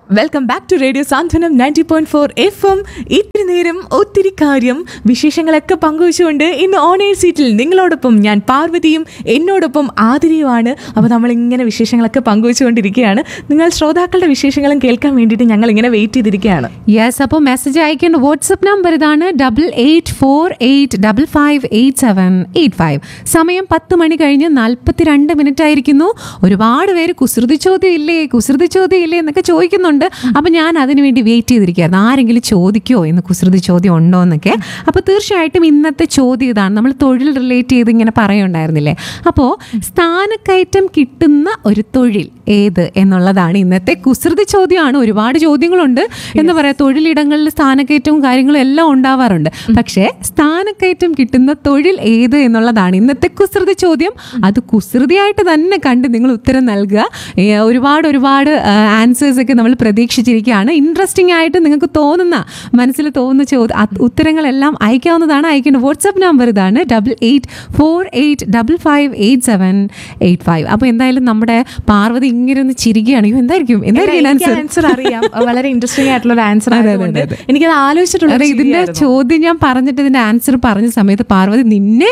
Welcome back to radio Santhwanam ninety point four F M ഇത്തിരി നേരം ഒത്തിരി കാര്യം വിശേഷങ്ങളൊക്കെ പങ്കുവച്ചുകൊണ്ട് ഇന്ന് ഓൺ എയർ സീറ്റിൽ നിങ്ങളോടൊപ്പം ഞാൻ പാർവതിയും എന്നോടൊപ്പം ആതിരയുമാണ് അപ്പോൾ നമ്മളിങ്ങനെ വിശേഷങ്ങളൊക്കെ പങ്കുവച്ചുകൊണ്ടിരിക്കുകയാണ് നിങ്ങൾ ശ്രോതാക്കളുടെ വിശേഷങ്ങളും കേൾക്കാൻ വേണ്ടിയിട്ട് ഞങ്ങൾ ഇങ്ങനെ വെയിറ്റ് ചെയ്തിരിക്കുകയാണ് യെസ് അപ്പോൾ മെസ്സേജ് അയക്കേണ്ട വാട്സപ്പ് നമ്പർ ഇതാണ് double eight four eight double five eight seven eight five സമയം പത്ത് മണി കഴിഞ്ഞ് നാൽപ്പത്തിരണ്ട് മിനിറ്റ് ആയിരിക്കുന്നു ഒരുപാട് പേര് കുസൃതി ചോദ്യം ഇല്ലേ കുസൃതി ചോദ്യം ഇല്ലേ എന്നൊക്കെ ചോദിക്കുന്നുണ്ട് അപ്പം ഞാൻ അതിനു വേണ്ടി വെയിറ്റ് ചെയ്തിരിക്കുകയായിരുന്നു ആരെങ്കിലും ചോദിക്കുമോ എന്ന് കുസൃതി ചോദ്യം ഉണ്ടോ എന്നൊക്കെ അപ്പോൾ തീർച്ചയായിട്ടും ഇന്നത്തെ ചോദ്യം ഇതാണ് നമ്മൾ തൊഴിൽ റിലേറ്റ് ചെയ്ത് ഇങ്ങനെ പറയുണ്ടായിരുന്നില്ലേ അപ്പോൾ സ്ഥാനക്കയറ്റം കിട്ടുന്ന ഒരു തൊഴിൽ ഏത് എന്നുള്ളതാണ് ഇന്നത്തെ കുസൃതി ചോദ്യമാണ് ഒരുപാട് ചോദ്യങ്ങളുണ്ട് എന്ന് പറയാം തൊഴിലിടങ്ങളിൽ സ്ഥാനക്കയറ്റവും കാര്യങ്ങളും എല്ലാം ഉണ്ടാവാറുണ്ട് പക്ഷേ സ്ഥാനക്കയറ്റം കിട്ടുന്ന തൊഴിൽ ഏത് എന്നുള്ളതാണ് ഇന്നത്തെ കുസൃതി ചോദ്യം അത് കുസൃതിയായിട്ട് തന്നെ കണ്ട് നിങ്ങൾ ഉത്തരം നൽകുക ഏ, ഒരുപാട് ഒരുപാട് ആൻസേഴ്സ് ഒക്കെ നമ്മൾ പ്രതീക്ഷിച്ചിരിക്കുകയാണ് ഇൻട്രസ്റ്റിംഗ് ആയിട്ട് നിങ്ങൾക്ക് തോന്നുന്ന മനസ്സിൽ തോന്നുന്ന ചോദ്യ അത് ഉത്തരങ്ങളെല്ലാം അയക്കാവുന്നതാണ് അയക്കേണ്ട വാട്സപ്പ് നമ്പർ ഇതാണ് double eight four eight double five eight seven eight five അപ്പോൾ എന്തായാലും നമ്മുടെ പാർവതി ഇങ്ങനെ ഒന്ന് ചിരിക്കുകയാണ് അയ്യോ എന്തായിരിക്കും എന്തായിരിക്കും ആൻസർ ആൻസർ അറിയാം വളരെ ഇൻട്രസ്റ്റിംഗ് ആയിട്ടുള്ള ഒരു ആൻസർ അതെ, അതെ, ആയതുകൊണ്ട് അതെ. എനിക്കത് ആലോചിച്ചിട്ടുള്ള അതെ ഒരു ഇതിന്റെ ചിരിയായിരുന്നു. ചോദ്യം ഞാൻ പറഞ്ഞിട്ട് ഇതിന്റെ ആൻസർ പറഞ്ഞ സമയത്ത് പാർവതി നിന്നെ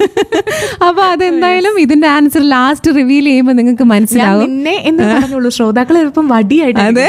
അപ്പൊ അതെന്തായാലും ഇതിന്റെ ആൻസർ ലാസ്റ്റ് റിവീൽ ചെയ്യുമ്പോൾ നിങ്ങൾക്ക് ഞാൻ മനസ്സിലാവും നിന്നെ എന്ന് പറഞ്ഞുള്ളൂ ശ്രോതാക്കൾ ചിലപ്പം വടിയായിട്ട് അതെ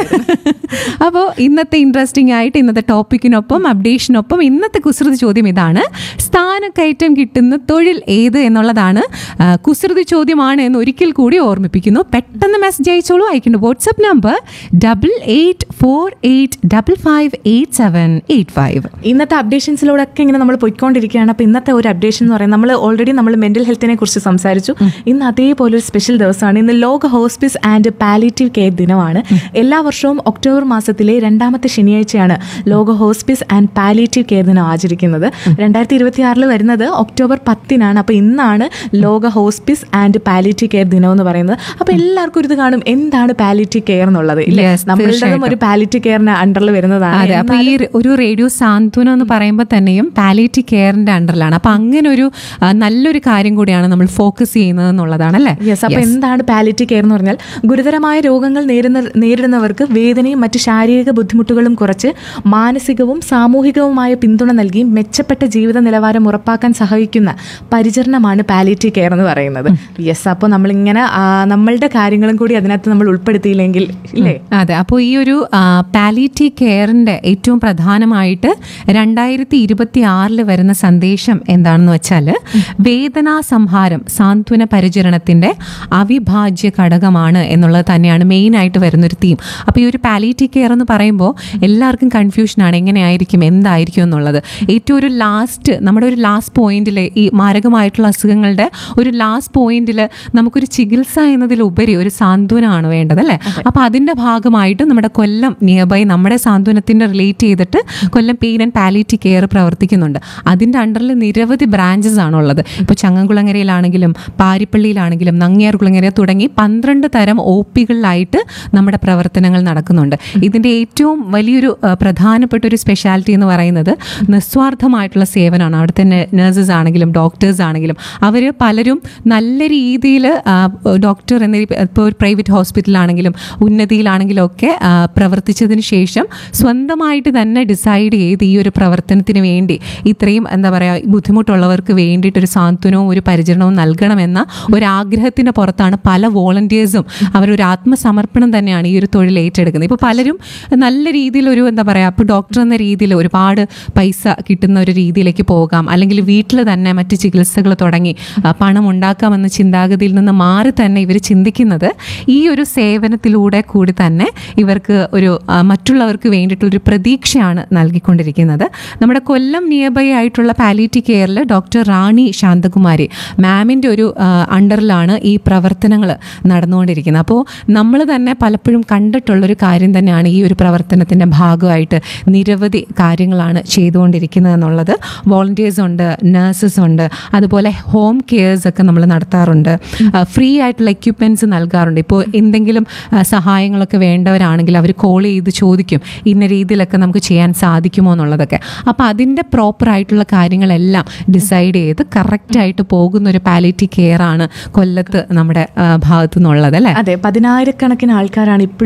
അപ്പോൾ ഇന്നത്തെ ഇൻട്രസ്റ്റിംഗ് ആയിട്ട് ഇന്നത്തെ ടോപ്പിക്കിനൊപ്പം അപ്ഡേഷനൊപ്പം ഇന്നത്തെ കുസൃതി ചോദ്യം ഇതാണ് സ്ഥാനക്കയറ്റം കിട്ടുന്ന തൊഴിൽ ഏത് എന്നുള്ളതാണ് ആ, കുസൃതി ചോദ്യമാണ് എന്ന് ഒരിക്കൽ കൂടി ഓർമ്മിപ്പിക്കുന്നു പെട്ടെന്ന് മെസ്സേജ് അയച്ചോളൂ അയക്കേണ്ട WhatsApp number double eight four eight double five eight seven eight five ഇന്നത്തെ അപ്ഡേഷൻസിലൂടെ ഒക്കെ ഇങ്ങനെ നമ്മൾ പോയിക്കൊണ്ടിരിക്കുകയാണ് അപ്പോൾ ഇന്നത്തെ ഒരു അപ്ഡേഷൻ എന്ന് പറയുന്നത് നമ്മൾ ഓൾറെഡി നമ്മൾ മെന്റൽ ഹെൽത്തിനെ കുറിച്ച് സംസാരിച്ചു ഇന്ന് അതേപോലെ ഒരു സ്പെഷ്യൽ ദിവസമാണ് ഇന്ന് ലോക ഹോസ്പിസ് ആൻഡ് പാലിറ്റീവ് കെയർ ദിനമാണ് എല്ലാ വർഷവും ഒക്ടോബർ മാസത്തിലെ രണ്ടാമത്തെ ശനിയാഴ്ചയാണ് ലോക ഹോസ്പിസ് ആൻഡ് പാലിറ്റീവ് കെയർ ദിനം ആചരിക്കുന്നത് രണ്ടായിരത്തി ഇരുപത്തി ആറിൽ വരുന്നത് ഒക്ടോബർ പത്തിനാണ് അപ്പോൾ ഇന്നാണ് ലോക ഹോസ്പിസ് ആൻഡ് പാലിറ്റീവ് കെയർ ദിനം എന്ന് പറയുന്നത് അപ്പോൾ എല്ലാവർക്കും ഒരു ഇത് കാണും എന്താണ് പാലിറ്റീവ് കെയർ എന്നുള്ളത് ഇല്ലേ Yes, നമ്മളുടേതും തീർച്ചയായിട്ടും. ഒരു പാലിറ്റീവ് കെയറിന് അണ്ടറിൽ വരുന്നതാണ് അതെ അപ്പൊ ഈ ര- ഒരു റേഡിയോ സാന്ത്വനം എന്ന് പറയുമ്പോൾ തന്നെയും പാലിറ്റി കെയറിന്റെ അണ്ടറിലാണ് അപ്പൊ അങ്ങനെ ഒരു ആ, നല്ലൊരു കാര്യം കൂടിയാണ് നമ്മൾ ഫോക്കസ് ചെയ്യുന്നത് എന്നുള്ളതാണ് അല്ലേ യെസ് അപ്പൊ എന്താണ് പാലിറ്റി കെയർ എന്ന് പറഞ്ഞാൽ ഗുരുതരമായ രോഗങ്ങൾ നേരിടുന്ന നേരിടുന്നവർക്ക് വേദനയും മറ്റു ശാരീരിക ബുദ്ധിമുട്ടുകളും കുറച്ച് മാനസികവും സാമൂഹികവുമായ പിന്തുണ നൽകി മെച്ചപ്പെട്ട ജീവിത നിലവാരം ഉറപ്പാക്കാൻ സഹായിക്കുന്ന പരിചരണമാണ് പാലിറ്റി കെയർ എന്ന് പറയുന്നത് യെസ് അപ്പോൾ നമ്മളിങ്ങനെ ആ, നമ്മളുടെ കാര്യങ്ങളും കൂടി അതിനകത്ത് നമ്മൾ ഉൾപ്പെടുത്തിയില്ലെങ്കിൽ ഇല്ലേ അതെ അപ്പോൾ ഈ ഒരു പാലിറ്റി കെയറിന്റെ ഏറ്റവും പ്രധാനമായിട്ട് രണ്ടായിരത്തി ഇരുപത്തി ആറിൽ വരുന്ന സന്ദേശം എന്താണെന്ന് വെച്ചാൽ വേദനാ സംഹാരം സാന്ത്വന പരിചരണത്തിന്റെ അവിഭാജ്യ ഘടകമാണ് എന്നുള്ളത് തന്നെയാണ് മെയിൻ ആയിട്ട് വരുന്നൊരു തീം അപ്പോൾ ഈ ഒരു പാലിറ്റി കെയർ എന്ന് പറയുമ്പോൾ എല്ലാവർക്കും കൺഫ്യൂഷനാണ് എങ്ങനെയായിരിക്കും എന്തായിരിക്കും എന്നുള്ളത് ഏറ്റവും ഒരു ലാസ്റ്റ് നമ്മുടെ ഒരു ലാസ്റ്റ് പോയിന്റിൽ ഈ മാരകമായിട്ടുള്ള അസുഖങ്ങളുടെ ഒരു ലാസ്റ്റ് പോയിന്റിൽ നമുക്കൊരു ചികിത്സ എന്നതിലുപരി ഒരു സാന്ത്വനമാണ് വേണ്ടത് അല്ലേ അപ്പോൾ അതിൻ്റെ ഭാഗമായിട്ട് നമ്മുടെ കൊല്ലം നിയർ ബൈ നമ്മുടെ സാന്ത്വനത്തിൻ്റെ റിലേറ്റ് ചെയ്തിട്ട് Kollam pain and palliative care പ്രവർത്തിക്കുന്നുണ്ട് അതിൻ്റെ അണ്ടറിൽ നിരവധി ബ്രാഞ്ചസ് ആണുള്ളത് ഇപ്പോൾ ചങ്ങംകുളങ്ങരയിലാണെങ്കിലും പാരിപ്പള്ളിയിലാണെങ്കിലും നങ്ങിയാർകുളങ്ങര തുടങ്ങി പന്ത്രണ്ട് തരം ഒ പികളിലായിട്ട് നമ്മുടെ പ്രവർത്തനങ്ങൾ നടക്കുന്നുണ്ട് ഇതിൻ്റെ ഏറ്റവും വലിയൊരു ആ, പ്രധാനപ്പെട്ട ഒരു സ്പെഷ്യാലിറ്റി എന്ന് പറയുന്നത് നിസ്വാർത്ഥമായിട്ടുള്ള സേവനമാണ് അവിടുത്തെ നഴ്സസ് ആണെങ്കിലും ഡോക്ടേഴ്സ് ആണെങ്കിലും അവർ പലരും നല്ല രീതിയിൽ ഡോക്ടർ എന്ന ഇപ്പോൾ ഒരു പ്രൈവറ്റ് ഹോസ്പിറ്റലാണെങ്കിലും ഉന്നതിയിലാണെങ്കിലും ഒക്കെ ആ, പ്രവർത്തിച്ചതിന് ശേഷം സ്വന്തമായിട്ട് തന്നെ ഡിസൈഡ് ചെയ്ത് ഈ ഒരു പ്രവർത്തനത്തിന് വേണ്ടി ഇത്രയും എന്താ പറയുക ബുദ്ധിമുട്ടുള്ളവർക്ക് വേണ്ടിയിട്ടൊരു സാന്ത്വനവും ഒരു പരിചരണവും നൽകണമെന്ന ഒരു ആഗ്രഹത്തിൻ്റെ പുറത്താണ് പല വോളണ്ടിയേഴ്സും അവരൊരു ആത്മസമർപ്പണം തന്നെയാണ് ഈ ഒരു തൊഴിൽ ഏറ്റെടുക്കുന്നത് ഇപ്പോൾ പലരും നല്ല രീതിയിൽ ഒരു എന്താ പറയുക ഇപ്പോൾ ഡോക്ടർ എന്ന രീതിയിൽ ഒരുപാട് പൈസ കിട്ടുന്ന ഒരു രീതിയിലേക്ക് പോകാം അല്ലെങ്കിൽ വീട്ടിൽ തന്നെ മറ്റ് ചികിത്സകൾ തുടങ്ങി ആ, പണം ഉണ്ടാക്കാമെന്ന ചിന്താഗതിയിൽ നിന്ന് മാറി തന്നെ ഇവർ ചിന്തിക്കുന്നത് ഈ ഒരു സേവനത്തിലൂടെ കൂടി തന്നെ ഇവർക്ക് ഒരു ആ, മറ്റുള്ളവർക്ക് വേണ്ടിയിട്ടുള്ളൊരു പ്രതീക്ഷയാണ് നൽകിക്കൊണ്ടിരിക്കുന്നത് നമ്മുടെ കൊല്ലം നിയർ ബൈ ആയിട്ടുള്ള പാലിറ്റി കെയറിൽ ഡോക്ടർ റാണി ശാന്തകുമാരി മാമിൻ്റെ ഒരു ആ, അണ്ടറിലാണ് ഈ പ്രവർത്തനങ്ങൾ നടന്നുകൊണ്ടിരിക്കുന്നത് അപ്പോൾ നമ്മൾ തന്നെ പലപ്പോഴും കണ്ടിട്ടുള്ളൊരു കാര്യം തന്നെയാണ് ഈ ഒരു പ്രവർത്തനത്തിൻ്റെ ഭാഗമായിട്ട് നിരവധി കാര്യങ്ങളാണ് ചെയ്തുകൊണ്ടിരിക്കുന്നത് എന്നുള്ളത് വോളണ്ടിയേഴ്സ് ഉണ്ട് നഴ്സസ് ഉണ്ട് അതുപോലെ ഹോം കെയേഴ്സ് ഒക്കെ നമ്മൾ നടത്താറുണ്ട് ഫ്രീ ആയിട്ടുള്ള എക്യുപ്മെൻറ്റ്സ് നൽകാറുണ്ട് ഇപ്പോൾ എന്തെങ്കിലും ആ, സഹായങ്ങളൊക്കെ വേണ്ടവരാണെങ്കിൽ അവർ കോൾ ചെയ്ത് ചോദിക്കും ഇന്ന രീതിയിലൊക്കെ നമുക്ക് ചെയ്യാൻ സാധിക്കുമോ എന്നുള്ളതൊക്കെ അപ്പോൾ അതിൻ്റെ പ്രോപ്പർ ആയിട്ടുള്ള കാര്യങ്ങളെല്ലാം ഡിസൈഡ് ചെയ്ത് കറക്റ്റായിട്ട് പോകുന്ന ഒരു പാലിറ്റി കെയർ ആണ് കൊല്ലത്ത് നമ്മുടെ ആ, ഭാഗത്തു നിന്നുള്ളത് അല്ലേ അതെ പതിനായിരക്കണക്കിന് ആൾക്കാരാണ് ഇപ്പോഴും നമ്മളുടെ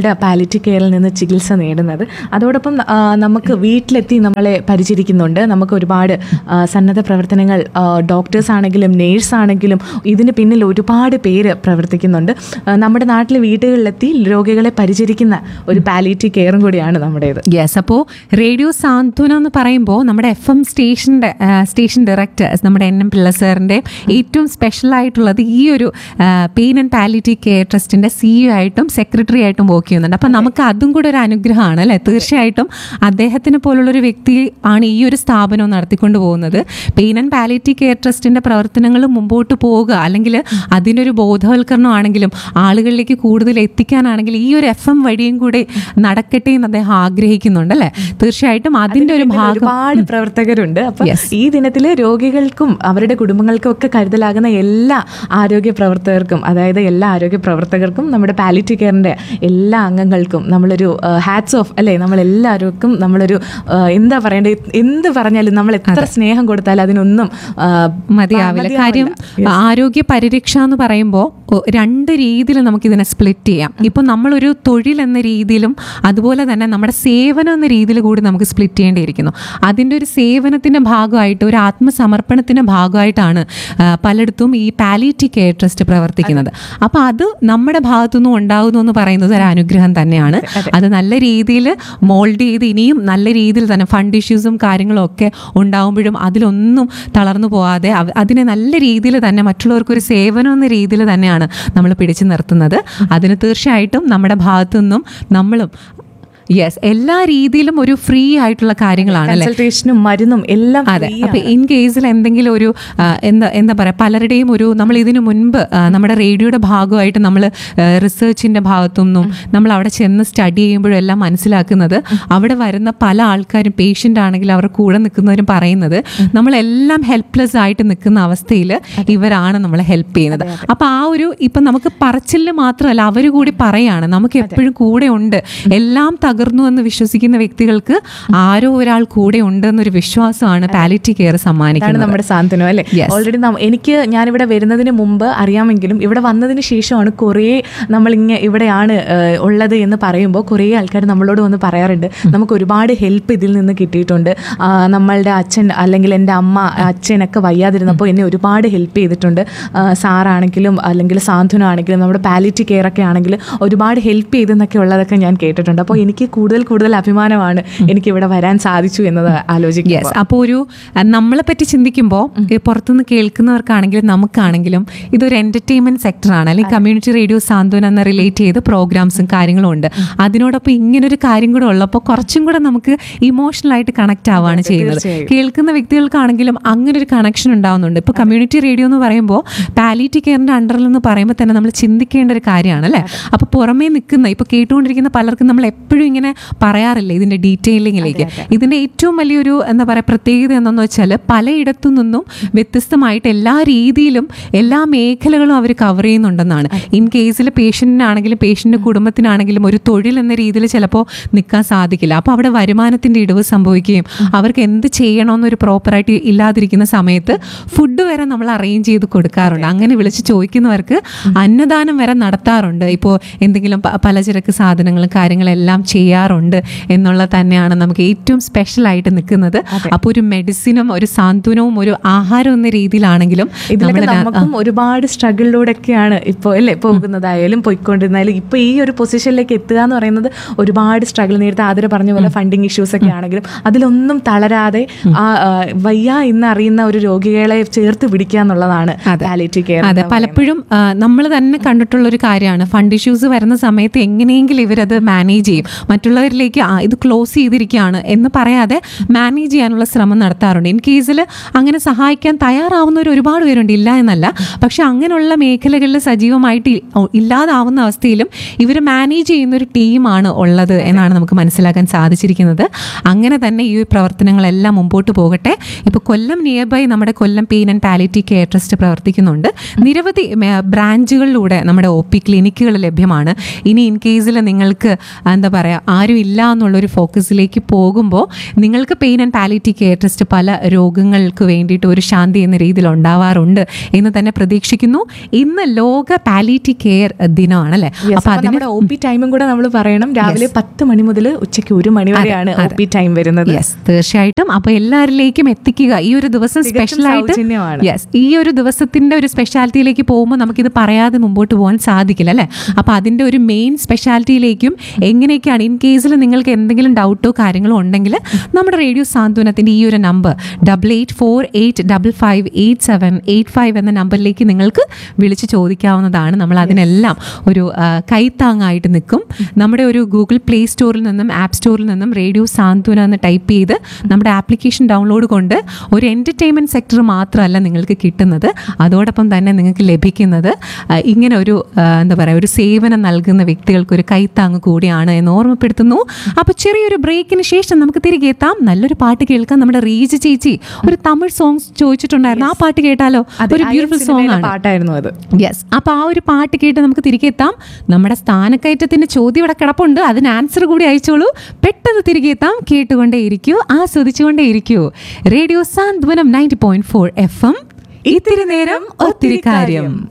നമ്മളുടെ പാലിറ്റീവ് കെയറിൽ നിന്ന് ചികിത്സ നേടുന്നത് അതോടൊപ്പം ആ, നമുക്ക് വീട്ടിലെത്തി നമ്മളെ പരിചരിക്കുന്നുണ്ട് നമുക്ക് ഒരുപാട് ആ, സന്നദ്ധ പ്രവർത്തനങ്ങൾ ഡോക്ടേഴ്സ് ആണെങ്കിലും നേഴ്സ് ആണെങ്കിലും ഇതിന് പിന്നിൽ ഒരുപാട് പേര് പ്രവർത്തിക്കുന്നുണ്ട് ആ, നമ്മുടെ നാട്ടിലെ വീടുകളിലെത്തി രോഗികളെ പരിചരിക്കുന്ന ഒരു പാലിറ്റീവ് കെയറും കൂടിയാണ് നമ്മുടേത് യെസ് അപ്പോൾ റേഡിയോ സാന്ത്വന എന്ന് പറയുമ്പോൾ നമ്മുടെ എഫ് എം സ്റ്റേഷൻ്റെ സ്റ്റേഷൻ ഡയറക്ടർ നമ്മുടെ എൻ എം പിള്ള സാറിൻ്റെ ഏറ്റവും സ്പെഷ്യൽ ആയിട്ടുള്ളത് ഈ ഒരു പെയിൻ ആൻഡ് പാലിറ്റീവ് കെയർ ട്രസ്റ്റിൻ്റെ സിഇഒ ആയിട്ടും സെക്രട്ടറി ആയിട്ടും വർക്ക് ചെയ്യുന്നുണ്ട് അപ്പം നമുക്ക് അതും കൂടെ ഒരു അനുഗ്രഹമാണ് അല്ലേ തീർച്ചയായിട്ടും അദ്ദേഹത്തിനെ പോലുള്ളൊരു വ്യക്തി ആണ് ഈ ഒരു സ്ഥാപനം നടത്തിക്കൊണ്ട് പോകുന്നത് പെയിൻ ആൻഡ് പാലിറ്റീവ് കെയർ ട്രസ്റ്റിൻ്റെ പ്രവർത്തനങ്ങൾ മുമ്പോട്ട് പോവുക അല്ലെങ്കിൽ അതിനൊരു ബോധവൽക്കരണം ആണെങ്കിലും ആളുകളിലേക്ക് കൂടുതൽ എത്തിക്കാനാണെങ്കിൽ ഈ ഒരു എഫ് എം വഴിയും കൂടെ നടക്കട്ടെ എന്ന് അദ്ദേഹം ആഗ്രഹിക്കുന്നുണ്ട് അല്ലേ തീർച്ചയായിട്ടും അതിന്റെ ഒരു പിന്നിൽ ഭാഗം ഒരുപാട് പ്രവർത്തകരുണ്ട് അപ്പൊ Yes. ഈ ദിനത്തില് രോഗികൾക്കും അവരുടെ കുടുംബങ്ങൾക്കും ഒക്കെ കരുതലാകുന്ന എല്ലാ ആരോഗ്യ പ്രവർത്തകർക്കും അതായത് എല്ലാ ആരോഗ്യ പ്രവർത്തകർക്കും നമ്മുടെ പാലിറ്റി കെയറിന്റെ എല്ലാ അംഗങ്ങൾക്കും നമ്മളൊരു ഹാറ്റ്സ് ഓഫ് അല്ലേ നമ്മൾ എല്ലാവർക്കും നമ്മളൊരു ആ, എന്താ പറയേണ്ടത് എന്ത് പറഞ്ഞാലും നമ്മൾ എത്ര സ്നേഹം കൊടുത്താലും അതിനൊന്നും ആ, മതിയാവില്ല കാര്യം ആരോഗ്യ പരിരക്ഷ എന്ന് പറയുമ്പോൾ രണ്ട് രീതിയിൽ നമുക്കിതിനെ സ്പ്ലിറ്റ് ചെയ്യാം ഇപ്പം നമ്മളൊരു തൊഴിൽ എന്ന രീതിയിലും അതുപോലെ തന്നെ നമ്മുടെ സേവനം എന്ന രീതിയിൽ കൂടി നമുക്ക് സ്പ്ലിറ്റ് ചെയ്യേണ്ടിയിരിക്കുന്നു അതിൻ്റെ ഒരു സേവനത്തിൻ്റെ ഭാഗമായിട്ട് ഒരു ആത്മസമർപ്പണത്തിൻ്റെ ഭാഗമായിട്ടാണ് ആ, പലയിടത്തും ഈ പാലിറ്റി കെയർ ട്രസ്റ്റ് പ്രവർത്തിക്കുന്നത് അപ്പോൾ അത് നമ്മുടെ ഭാഗത്തുനിന്നും ഉണ്ടാകുന്നു എന്ന് പറയുന്നത് ഒരു അനുഗ്രഹം തന്നെയാണ് അത് നല്ല രീതിയിൽ മോൾഡ് ചെയ്ത് ഇനിയും നല്ല രീതിയിൽ തന്നെ ഫണ്ട് ഇഷ്യൂസും കാര്യങ്ങളും ഒക്കെ ഉണ്ടാകുമ്പോഴും അതിലൊന്നും തളർന്നു പോകാതെ അവ- അതിനെ നല്ല രീതിയിൽ തന്നെ മറ്റുള്ളവർക്ക് ഒരു സേവനം എന്ന രീതിയിൽ തന്നെയാണ് നമ്മൾ പിടിച്ചു നിർത്തുന്നത് അതിന് തീർച്ചയായിട്ടും നമ്മുടെ ഭാഗത്തു നിന്നും നമ്മളും യെസ് എല്ലാ രീതിയിലും ഒരു ഫ്രീ ആയിട്ടുള്ള കാര്യങ്ങളാണ് അല്ലേ കൺസൾട്ടേഷനും മരുന്നും എല്ലാം അതെ free അപ്പൊ ആണ്. ഇൻ കേസിൽ എന്തെങ്കിലും ഒരു ആ, എന്താ എന്താ പറയാ പലരുടെയും ഒരു നമ്മൾ ഇതിനു മുൻപ് ആ, നമ്മുടെ റേഡിയോയുടെ ഭാഗമായിട്ട് നമ്മൾ റിസർച്ചിന്റെ ഭാഗത്തുനിന്നും നമ്മൾ അവിടെ ചെന്ന് സ്റ്റഡി ചെയ്യുമ്പോഴും എല്ലാം മനസ്സിലാക്കുന്നത് അവിടെ വരുന്ന പല ആൾക്കാരും പേഷ്യൻ്റ് ആണെങ്കിൽ അവർ കൂടെ നിൽക്കുന്നവരും പറയുന്നത് നമ്മളെല്ലാം ഹെൽപ്ലെസ് ആയിട്ട് നിൽക്കുന്ന അവസ്ഥയിൽ ഇവരാണ് നമ്മളെ ഹെൽപ്പ് ചെയ്യുന്നത് അപ്പൊ ആ ഒരു ഇപ്പൊ നമുക്ക് പറച്ചിലിൽ മാത്രമല്ല അവർ കൂടി പറയാണ് നമുക്ക് എപ്പോഴും കൂടെ ഉണ്ട് എല്ലാം തകർന്നു എന്ന് വിശ്വസിക്കുന്ന വ്യക്തികൾക്ക് ആരോ ഒരാൾ കൂടെ ഉണ്ട് എന്നൊരു വിശ്വാസമാണ് പാലിറ്റി കെയർ അതാണ് സമ്മാനിക്കുന്നത് നമ്മുടെ സാന്ത്വനം അല്ലേ Yes. ഓൾറെഡി എനിക്ക് ഞാനിവിടെ വരുന്നതിന് മുമ്പ് അറിയാമെങ്കിലും ഇവിടെ വന്നതിന് ശേഷമാണ് കുറേ നമ്മളിങ്ങനെ ഇവിടെയാണ് ഏഹ്, ഉള്ളത് എന്ന് പറയുമ്പോൾ കുറേ ആൾക്കാർ നമ്മളോട് വന്ന് പറയാറുണ്ട് നമുക്ക് ഒരുപാട് ഹെൽപ്പ് ഇതിൽ നിന്ന് കിട്ടിയിട്ടുണ്ട് ആ, നമ്മളുടെ അച്ഛൻ അല്ലെങ്കിൽ എൻ്റെ അമ്മ അച്ഛനൊക്കെ വയ്യാതിരുന്നപ്പോൾ എന്നെ ഒരുപാട് ഹെൽപ്പ് ചെയ്തിട്ടുണ്ട് ആ, സാറാണെങ്കിലും അല്ലെങ്കിൽ സാന്ത്വനാണെങ്കിലും നമ്മുടെ പാലിറ്റി കെയർ ഒക്കെ ആണെങ്കിലും ഒരുപാട് ഹെൽപ്പ് ചെയ്തെന്നൊക്കെ ഉള്ളതൊക്കെ ഞാൻ കേട്ടിട്ടുണ്ട് അപ്പോൾ എനിക്ക് കൂടുതൽ കൂടുതൽ അഭിമാനമാണ് എനിക്ക് ഇവിടെ വരാൻ സാധിച്ചു എന്നത് ആലോചിക്കുക യെസ് അപ്പോൾ ഒരു നമ്മളെ പറ്റി ചിന്തിക്കുമ്പോൾ പുറത്തുനിന്ന് കേൾക്കുന്നവർക്കാണെങ്കിലും നമുക്കാണെങ്കിലും ഇതൊരു എന്റർടൈൻമെന്റ് സെക്ടറാണ് അല്ലെങ്കിൽ കമ്മ്യൂണിറ്റി റേഡിയോ സാന്ത്വന എന്ന റിലേറ്റ് ചെയ്ത് പ്രോഗ്രാംസും കാര്യങ്ങളും ഉണ്ട് അതിനോടൊപ്പം ഇങ്ങനൊരു കാര്യം കൂടെ ഉള്ളപ്പോൾ കുറച്ചും കൂടെ നമുക്ക് ഇമോഷണൽ ആയിട്ട് കണക്ട് ആവുകയാണ് ചെയ്യുന്നത് തീർച്ചയായും. കേൾക്കുന്ന വ്യക്തികൾക്കാണെങ്കിലും അങ്ങനെ ഒരു കണക്ഷൻ ഉണ്ടാവുന്നുണ്ട് ഇപ്പോൾ കമ്മ്യൂണിറ്റി റേഡിയോ എന്ന് പറയുമ്പോൾ പാലിറ്റി കെയറിന്റെ അണ്ടറിൽ എന്ന് പറയുമ്പോൾ തന്നെ നമ്മൾ ചിന്തിക്കേണ്ട ഒരു കാര്യമാണ് അല്ലേ അപ്പോൾ പുറമേ നിൽക്കുന്ന ഇപ്പോൾ കേട്ടുകൊണ്ടിരിക്കുന്ന പലർക്കും നമ്മൾ എപ്പോഴും ഇങ്ങനെ പറയാറില്ല ഇതിന്റെ ഡീറ്റെയിലിങ്ങിലേക്ക് ഇതിന്റെ ഏറ്റവും വലിയൊരു എന്താ പറയുക പ്രത്യേകത എന്തെന്ന് വെച്ചാൽ പലയിടത്തു നിന്നും വ്യത്യസ്തമായിട്ട് എല്ലാ രീതിയിലും എല്ലാ മേഖലകളും അവർ കവർ ചെയ്യുന്നുണ്ടെന്നാണ് ഇൻ കേസിൽ പേഷ്യന്റിനാണെങ്കിലും പേഷ്യന്റ് കുടുംബത്തിനാണെങ്കിലും ഒരു തൊഴിൽ എന്ന രീതിയിൽ ചിലപ്പോൾ നിൽക്കാൻ സാധിക്കില്ല അപ്പോൾ അവിടെ വരുമാനത്തിന്റെ ഇടിവ് സംഭവിക്കുകയും അവർക്ക് എന്ത് ചെയ്യണമെന്നൊരു പ്രോപ്പറായിട്ട് ഇല്ലാതിരിക്കുന്ന സമയത്ത് ഫുഡ് വരെ നമ്മൾ അറേഞ്ച് ചെയ്ത് കൊടുക്കാറുണ്ട് അങ്ങനെ വിളിച്ച് ചോദിക്കുന്നവർക്ക് അന്നദാനം വരെ നടത്താറുണ്ട് ഇപ്പോൾ എന്തെങ്കിലും പ- പലചരക്ക് സാധനങ്ങളും കാര്യങ്ങളെല്ലാം ചെയ്യാറുണ്ട് എന്നുള്ളത് തന്നെയാണ് നമുക്ക് ഏറ്റവും സ്പെഷ്യൽ ആയിട്ട് നിൽക്കുന്നത് അപ്പോൾ ഒരു മെഡിസിനും ഒരു സാന്ത്വനവും ഒരു ആഹാരം എന്ന രീതിയിലാണെങ്കിലും ഇതിലൊക്കെ നമ്മള് നമുക്കും ഒരുപാട് സ്ട്രഗിളിലൂടെയൊക്കെയാണ് ഇപ്പോൾ അല്ലേ പോകുന്നതായാലും പോയിക്കൊണ്ടിരുന്നാലും ഇപ്പോൾ ഈ ഒരു പൊസിഷനിലേക്ക് എത്തുക എന്ന് പറയുന്നത് ഒരുപാട് സ്ട്രഗിൾ നേരത്തെ ആദര പറഞ്ഞ പോലെ ഫണ്ടിങ് ഇഷ്യൂസ് ഒക്കെ ആണെങ്കിലും അതിലൊന്നും തളരാതെ ആ ആ, വയ്യ എന്ന് അറിയുന്ന ഒരു രോഗികളെ ചേർത്ത് പിടിക്കുക എന്നുള്ളതാണ് പാലിറ്റീവ് കെയർ അതെ പലപ്പോഴും നമ്മൾ തന്നെ കണ്ടിട്ടുള്ള ഒരു കാര്യമാണ് ഫണ്ട് ഇഷ്യൂസ് വരുന്ന സമയത്ത് എങ്ങനെയെങ്കിലും ഇവരത് മാനേജ് ചെയ്യും മറ്റുള്ളവരിലേക്ക് ആ, ഇത് ക്ലോസ് ചെയ്തിരിക്കുകയാണ് എന്ന് പറയാതെ മാനേജ് ചെയ്യാനുള്ള ശ്രമം നടത്താറുണ്ട് ഇൻ കേസിൽ അങ്ങനെ സഹായിക്കാൻ തയ്യാറാവുന്നവർ ഒരുപാട് പേരുണ്ട് ഇല്ല എന്നല്ല പക്ഷെ അങ്ങനെയുള്ള മേഖലകളിൽ സജീവമായിട്ട് ഇ- ഓ, ഇല്ലാതാവുന്ന അവസ്ഥയിലും ഇവർ മാനേജ് ചെയ്യുന്ന ഒരു ടീമാണ് ഉള്ളത് എന്നാണ് നമുക്ക് മനസ്സിലാക്കാൻ സാധിച്ചിരിക്കുന്നത് അങ്ങനെ തന്നെ ഈ പ്രവർത്തനങ്ങളെല്ലാം മുമ്പോട്ട് പോകട്ടെ ഇപ്പോൾ കൊല്ലം നിയർ ബൈ നമ്മുടെ Kollam pain and palliative care trust പ്രവർത്തിക്കുന്നുണ്ട് നിരവധി മേ- ബ്രാഞ്ചുകളിലൂടെ നമ്മുടെ ഒ പി ക്ലിനിക്കുകൾ ലഭ്യമാണ് ഇനി ഇൻ കേസിൽ നിങ്ങൾക്ക് എന്താ പറയുക ആരും ഇല്ല എന്നുള്ളൊരു ഫോക്കസിലേക്ക് പോകുമ്പോൾ നിങ്ങൾക്ക് pain and palliative care trust പല രോഗങ്ങൾക്ക് വേണ്ടിയിട്ട് ഒരു ശാന്തി എന്ന രീതിയിൽ ഉണ്ടാവാറുണ്ട് എന്ന് തന്നെ പ്രതീക്ഷിക്കുന്നു ഇന്ന് ലോക പാലിറ്റി കെയർ ദിനമാണ് അല്ലേ Yes, അപ്പൊ അപ്പൊ അതിന് നമ്മുടെ ഒ പി ടൈമും കൂടെ നമ്മൾ പറയണം രാവിലെ പത്ത് മണി മുതൽ ഉച്ചയ്ക്ക് ഒരു മണി വരെയാണ് ഒ പി ടൈം വരുന്നത് യെസ് തീർച്ചയായിട്ടും അപ്പൊ എല്ലാവരിലേക്കും എത്തിക്കുക ഈ ഒരു ദിവസം തികച്ചും സ്പെഷ്യൽ ആയിട്ട് സൗജന്യമാണ്. യെസ് ഈ ഒരു ദിവസത്തിന്റെ ഒരു സ്പെഷ്യാലിറ്റിയിലേക്ക് പോകുമ്പോൾ നമുക്കിത് പറയാതെ മുമ്പോട്ട് പോകാൻ സാധിക്കില്ല അല്ലേ അപ്പൊ അതിന്റെ ഒരു മെയിൻ സ്പെഷ്യാലിറ്റിയിലേക്കും എങ്ങനെയൊക്കെയാണ് ഇൻ കേസിൽ നിങ്ങൾക്ക് എന്തെങ്കിലും ഡൗട്ടോ കാര്യങ്ങളോ ഉണ്ടെങ്കിൽ നമ്മുടെ റേഡിയോ സാന്ത്വനത്തിന്റെ ഈ ഒരു number double eight four eight double five eight seven eight five എന്ന നമ്പറിലേക്ക് നിങ്ങൾക്ക് വിളിച്ച് ചോദിക്കാവുന്നതാണ് നമ്മൾ അതിനെല്ലാം ഒരു ആ, കൈത്താങ്ങായിട്ട് നിൽക്കും നമ്മുടെ ഒരു ഗൂഗിൾ പ്ലേ സ്റ്റോറിൽ നിന്നും ആപ്പ് സ്റ്റോറിൽ നിന്നും റേഡിയോ സാന്ത്വന എന്ന് ടൈപ്പ് ചെയ്ത് നമ്മുടെ ആപ്ലിക്കേഷൻ ഡൗൺലോഡ് കൊണ്ട് ഒരു എൻ്റർടൈൻമെൻറ്റ് സെക്ടർ മാത്രമല്ല നിങ്ങൾക്ക് കിട്ടുന്നത് അതോടൊപ്പം തന്നെ നിങ്ങൾക്ക് ലഭിക്കുന്നത് ആ, ഇങ്ങനെ ഒരു ആ, എന്താ പറയുക ഒരു സേവനം നൽകുന്ന വ്യക്തികൾക്ക് ഒരു കൈത്താങ്ങ് കൂടിയാണ് എന്ന് ഓർമ്മപ്പെടുത്തുന്നു അപ്പോൾ ചെറിയൊരു ബ്രേക്കിന് ശേഷം നമുക്ക് തിരികെ എത്താം നല്ലൊരു പാട്ട് കേൾക്കാം നമ്മുടെ റീജ് ചേച്ചി ഒരു തമിഴ് സോങ്സ് ചോദിച്ചിട്ടുണ്ടായിരുന്നു ആ പാട്ട് കേട്ടാലോ അത് ഒരു I am ബ്യൂട്ടിഫുൾ സോങ് സിനിമയിലെ ആണ് പാട്ടായിരുന്നു അത് യെസ് അപ്പോൾ ആ ഒരു പാട്ട് കേട്ട് നമുക്ക് തിരികെ എത്താം നമ്മുടെ സ്ഥാനക്കയറ്റത്തിന്റെ ചോദ്യം ഇവിടെ കിടപ്പുണ്ട് അതിന് ആൻസർ കൂടി അയച്ചോളൂ പെട്ടെന്ന് തിരികെ എത്താം കേട്ടുകൊണ്ടേ ഇരിക്കൂ ആസ്വദിച്ചുകൊണ്ടേ ഇരിക്കൂ radio Santhwanam ninety point four F M ഇത്തിരി നേരം ഒത്തിരി കാര്യം